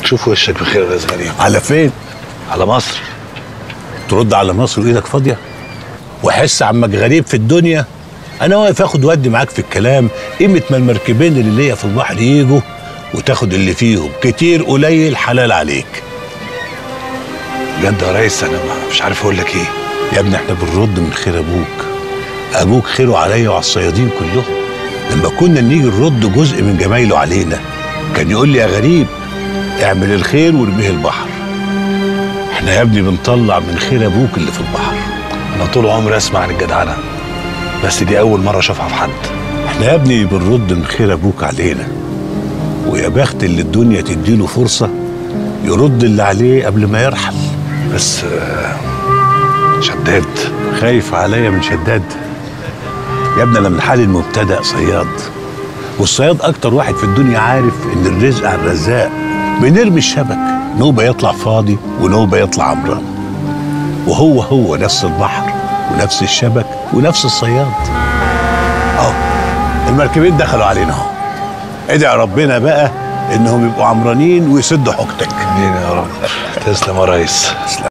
شوف وشك بخير يا ريس غريب على فين على مصر ترد على مصر وايدك فاضيه وحس عمك غريب في الدنيا انا واقف اخد ودي معاك في الكلام قيمه ما المركبين اللي ليا في البحر يجوا وتاخد اللي فيهم كتير قليل حلال عليك بجد يا ريس انا ما- مش عارف اقول لك ايه يا ابني احنا بنرد من خير ابوك ابوك خيره عليا وعلى الصيادين كلهم لما كنا نيجي نرد جزء من جمايله علينا كان يقول لي يا غريب اعمل الخير وارميه البحر احنا يا ابني بنطلع من خير ابوك اللي في البحر انا طول عمري اسمع عن الجدعنه بس دي اول مره اشوفها في حد احنا يا ابني بنرد من خير ابوك علينا ويا بخت اللي الدنيا تديله فرصة يرد اللي عليه قبل ما يرحل بس آه، شداد خايف عليا من شداد يا ابني انا من حال المبتدأ صياد والصياد اكتر واحد في الدنيا عارف ان الرزق على الرزاق بنرمي الشبك نوبة يطلع فاضي ونوبة يطلع عمران وهو هو نفس البحر ونفس الشبك ونفس الصياد اهو المركبين دخلوا علينا اهو ادعي ربنا بقى انهم يبقوا عمرانين ويسدوا حوجتك امين يا رب تسلم يا ريس